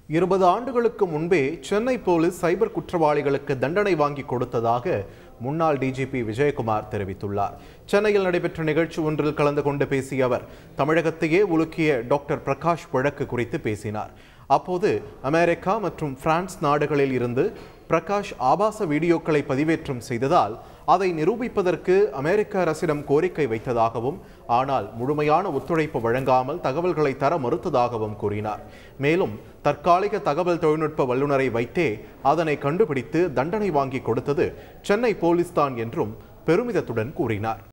இருபது ஆண்டுகளுக்கு முன்பே சென்னை போலீஸ் சைபர் குற்றவாளிகளுக்கு தண்டனை வாங்கி கொடுத்ததாக முன்னாள் டிஜிபி விஜயகுமார் தெரிவித்துள்ளார் சென்னையில் நடைபெற்ற நிகழ்ச்சி ஒன்றில் கலந்து கொண்டு பேசிய அவர் தமிழகத்தையே உலுக்கிய டாக்டர் பிரகாஷ் வழக்கு குறித்து பேசினார் அப்போது அமெரிக்கா மற்றும் பிரான்ஸ் நாடுகளில் இருந்து பிரகாஷ் ஆபாச வீடியோக்களை பதிவேற்றம் செய்ததால் அதை நிரூபிப்பதற்கு அமெரிக்க அரசிடம் கோரிக்கை வைத்ததாகவும் ஆனால் முழுமையான ஒத்துழைப்பு வழங்காமல் தகவல்களை தர மறுத்ததாகவும் கூறினார் மேலும் தற்காலிக தகவல் தொழில்நுட்ப வல்லுநரை வைத்தே அதனை கண்டுபிடித்து தண்டனை வாங்கி கொடுத்தது சென்னை போலீஸ் தான் என்றும் பெருமிதத்துடன் கூறினார்